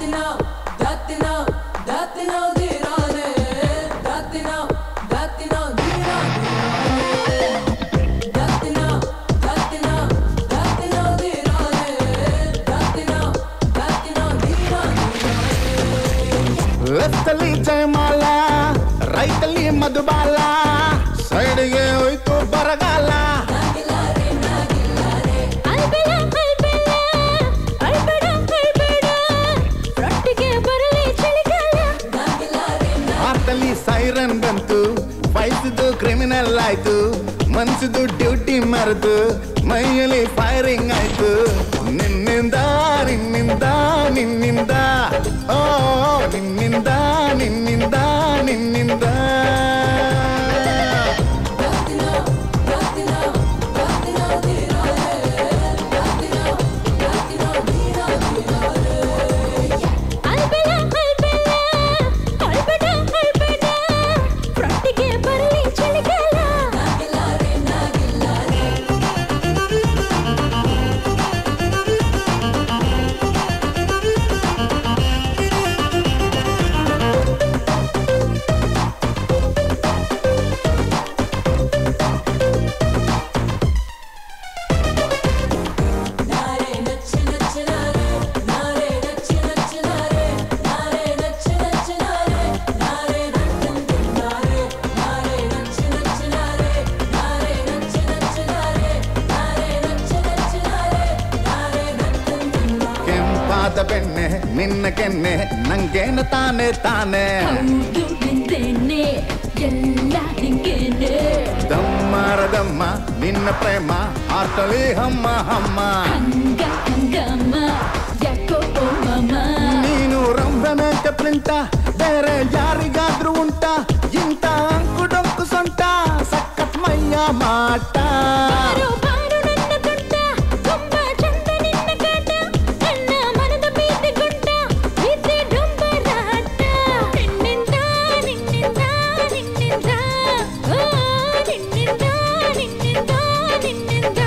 left ಅಲ್ಲಿ Jayamala right ಅಲ್ಲಿ ಮಧುಬಾಲ ಸೈಡ್ಗೆ ಹೋಯ್ತು ಬರಗಾಲ ಅಲ್ಬೇಡ ಅಲ್ಬೇಡ ಅಲ್ಬೇಡ ಅಲ್ಬೇಡ ರೊಟ್ಟಿಗೆ ಬರಲಿ ಚಳಿಗಾಲ ಆರ್ತಲ್ಲಿ ಸೈರನ್ ಬಂತು ಬಯಸಿದ್ದು ಕ್ರಿಮಿನಲ್ ಆಯ್ತು ಮನ್ಸಿದ್ದು ಡ್ಯೂಟಿ ಮರೆತು ಮೈಯಲ್ಲಿ ಫೈರಿಂಗ್ ಆಯ್ತು ನಿನ್ನಿಂದ ನಿನ್ನಿಂದ ನಿನ್ನಿಂದ ಓ ನಿನ್ನಿಂದ ನಿನ್ನಿಂದ ನಿನ್ನಿಂದ ಅಲ್ಬೇಡ ಅಲ್ಬೇಡ ಅಲ್ಬೇಡ ಅಲ್ಬೇಡ ರೊಟ್ಟಿಗೆ ಬರಲಿ ಚಳಿಗಾಲ ಕೆಂಪಾದ ಬೆಣ್ಣೆ ನಿನ್ನ ಕೆನ್ನೆ ನಂಗೇನು ತಾನೆ ತಾನೆ ಹೌದು ನಿಂತೇನೆ ಎಲ್ಲ ನಿಂಗೇನೆ ದಮ್ಮರ ದಮ್ಮ ನಿನ್ನ ಪ್ರೇಮ ಆಟಲಿ ಹಮ್ಮ ಹಮ್ಮ ಹಂಗ ಹಂಗಮ್ಮ ಯಾಕೋ ಓ ಮಮ್ಮ ನೀನು ರಂಭನಂತೆ ಪ್ರಿಂಟ ಬೇರೆ ಯಾರಿಗಾದ್ರೂ ಉಂಟ ಇಂತ ಅಂಕು ಡೊಂಕು ಸೊಂಟ ಸಖತ್ ಮೈಯ ಮಾಟ ಬಾರೋ ಬಾರೋ ನನ್ನ ತುಂಟ ತುಂಬಾ ಚಂದ ನಿನ್ನ ಕಾಟ ನನ್ನ ಮನದ ಪ್ರೀತಿ ಗುಂಟ ಪ್ರೀತಿ ಡೊಂಬರಾಟ ನಿನ್ನಿಂದ ನಿನ್ನಿಂದ ನಿನ್ನಿಂದ ಓ ನಿನ್ನಿಂದ ನಿನ್ನಿಂದ ನಿನ್ನಿಂದ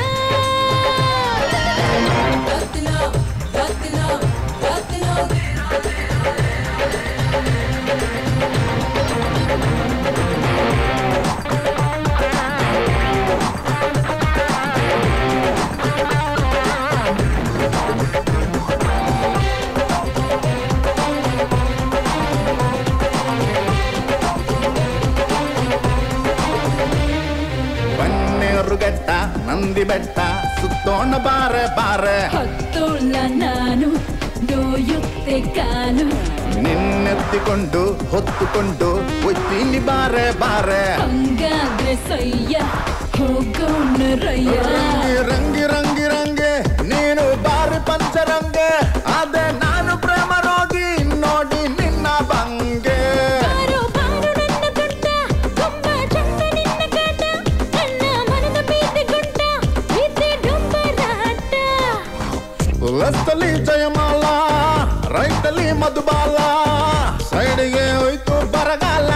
ಬನ್ನೇರುಗಟ್ಟ ನಂದಿ ಬೆಟ್ಟ ಸುತ್ತೋಣ ಬಾರೆ ಬಾರೆ ಹತ್ತೋಳ ನಾನು ನೋಯುತ್ತೆ ಕಾಲು ನಿನ್ನೆತ್ತಿಕೊಂಡು ಹೊತ್ತುಕೊಂಡು ಒಯ್ತೀನಿ ಬಾರೆ ಬಾರೆ ಹಂಗಾದ್ರೆ ಸಯ್ಯ ಹೋಗೋಣ ರಯ್ಯ ರಂಗಿ ರಂಗಿ ರಂಗಿ ರಂಗೆ ನೀನು ಬಾರಿ ಪಂಚರಂಗೆ ಅದೇ ನಾನು ಪ್ರೇಮ ರೋಗಿ ನೋಡಿ ನಿನ್ನ ಬಂಗೆ ಬಾರೋ ಬಾರೋ ನನ್ನ ತುಂಟ ತುಂಬಾ ಚಂದ ನಿನ್ನ ಕಾಟ ನನ್ನ ಮನದ ಪ್ರೀತಿ ಗುಂಟ ಪ್ರೀತಿ ಡೊಂಬರಾಟ ಲೆಫ್ಟಲ್ಲಿ ಜಯಮಾಲ ರೈಟಲ್ಲಿ ಮಧುಬಾಲ ಸೈಡ್ಗೆ ಹೋಯ್ತು ಬರಗಾಲ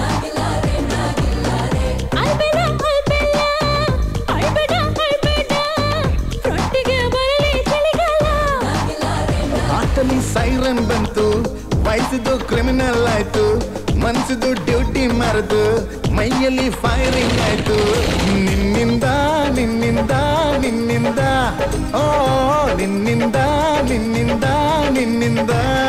ಅಲ್ಬೇಡ ಅಲ್ಬೇಡ ಅಲ್ಬೇಡ ಅಲ್ಬೇಡ ರೊಟ್ಟಿಗೆ ಬರಲಿ ಚಳಿಗಾಲ ಆಟಲ್ಲಿ ಸೈರನ್ ಬಂತು ಬಯಸಿದ್ದು ಕ್ರಿಮಿನಲ್ ಆಯ್ತು ಮನ್ಸಿದ್ದು ಡ್ಯೂಟಿ ಮರೆತು ಮೈಯಲ್ಲಿ ಫೈರಿಂಗ್ ಆಯ್ತು ನಿನ್ನಿಂದ ನಿನ್ನಿಂದ ನಿನ್ನಿಂದ ಓ ನಿನ್ನಿಂದ ನಿನ್ನಿಂದ ನಿನ್ನಿಂದ